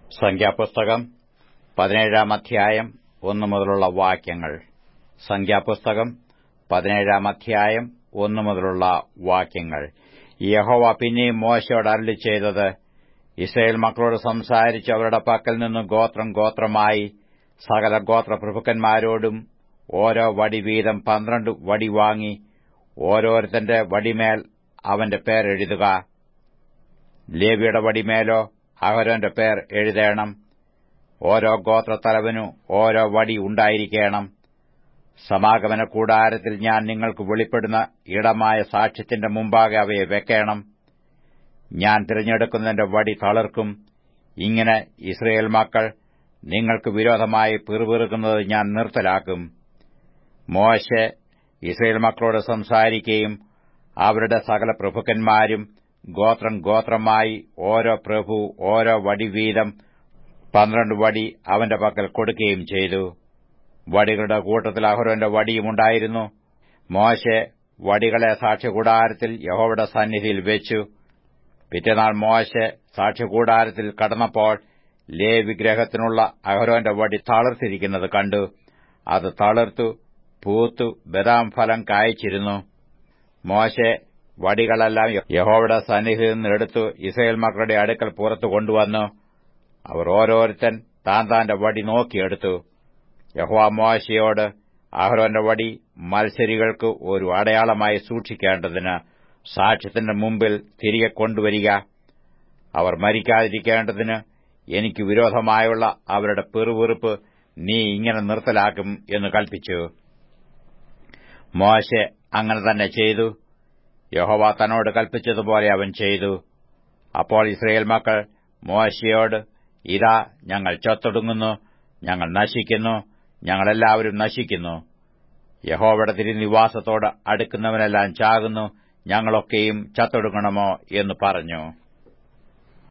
സംഖ്യാപുസ്തകം പതിനേഴാം അധ്യായം ഒന്നു മുതലുള്ള വാക്യങ്ങൾ സംഖ്യാപുസ്തകം പതിനേഴാം അധ്യായം ഒന്നു മുതലുള്ള വാക്യങ്ങൾ യഹോവ പിന്നെയും മോശയോട് അരുളി ചെയ്തത് ഇസ്രയേൽ മക്കളോട് സംസാരിച്ച് അവരുടെ പക്കൽ നിന്ന് ഗോത്രം ഗോത്രമായി സകല ഗോത്രപ്രഭുക്കന്മാരോടും ഓരോ വടി വീതം പന്ത്രണ്ട് വടി വാങ്ങി ഓരോരുത്തന്റെ വടിമേൽ അവന്റെ പേരെഴുതുക ലേവിയുടെ വടിമേലോ അഹരോന്റെ പേർ എഴുതേണം ഓരോ ഗോത്രത്തലവനു ഓരോ വടി ഉണ്ടായിരിക്കണം സമാഗമന കൂടാരത്തിൽ ഞാൻ നിങ്ങൾക്ക് വെളിപ്പെടുന്ന ഇടമായ സാക്ഷ്യത്തിന്റെ മുമ്പാകെ അവയെ വെക്കണം ഞാൻ തിരഞ്ഞെടുക്കുന്നതിന്റെ വടി തളിർക്കും ഇങ്ങനെ ഇസ്രയേൽ മക്കൾ നിങ്ങൾക്ക് വിരോധമായി പിറുപിറുക്കുന്നത് ഞാൻ നിർത്തലാക്കും മോശെ ഇസ്രയേൽ മക്കളോട് സംസാരിക്കുകയും അവരുടെ സകല പ്രഭുക്കന്മാരും ഗോത്രം ഗോത്രമായി ഓരോ പ്രഭു ഓരോ വടി വീതം പന്ത്രണ്ട് വടി അവന്റെ പക്കൽ കൊടുക്കുകയും ചെയ്തു വടികളുടെ കൂട്ടത്തിൽ അഹരോന്റെ വടിയുമുണ്ടായിരുന്നു മോശെ വടികളെ സാക്ഷ്യകൂടാരത്തിൽ യഹോവയുടെ സന്നിധിയിൽ വെച്ചു പിറ്റേനാൾ മോശെ സാക്ഷ്യകൂടാരത്തിൽ കടന്നപ്പോൾ ലേ വിഗ്രഹത്തിനുള്ള അഹരോന്റെ വടി തളിർത്തിരിക്കുന്നത് കണ്ടു അത് തളിർത്തു പൂത്തു ബദാം ഫലം കായ്ച്ചിരുന്നു മോശെ വടികളെല്ലാം യഹോവയുടെ സന്നിധിയിൽ നിന്ന് എടുത്തു ഇസ്രയേൽ മക്കളുടെ അടുക്കൽ പുറത്തു കൊണ്ടുവന്നു അവർ ഓരോരുത്തൻ താൻ താന്റെ വടി നോക്കിയെടുത്തു യഹോവ മോശയോട് അഹ്റോന്റെ വടി മത്സരികൾക്ക് ഒരു അടയാളമായി സൂക്ഷിക്കേണ്ടതിന് സാക്ഷ്യത്തിന്റെ മുമ്പിൽ തിരികെ കൊണ്ടുവരിക അവർ മരിക്കാതിരിക്കേണ്ടതിന് എനിക്ക് വിരോധമായുള്ള അവരുടെ പെറുവെറുപ്പ് നീ ഇങ്ങനെ നിർത്തലാക്കും എന്ന് കൽപ്പിച്ചു മോശെ അങ്ങനെ തന്നെ ചെയ്തു യഹോവ തന്നോട് കൽപ്പിച്ചതുപോലെ അവൻ ചെയ്തു അപ്പോൾ ഇസ്രയേൽ മക്കൾ മോശയോട് ഇതാ ഞങ്ങൾ ചത്തൊടുങ്ങുന്നു ഞങ്ങൾ നശിക്കുന്നു ഞങ്ങളെല്ലാവരും നശിക്കുന്നു യഹോവയുടെ തിരുനിവാസത്തോട് അടുക്കുന്നവനെല്ലാം ചാകുന്നു ഞങ്ങളൊക്കെയും ചത്തൊടുങ്ങണമോ എന്ന് പറഞ്ഞു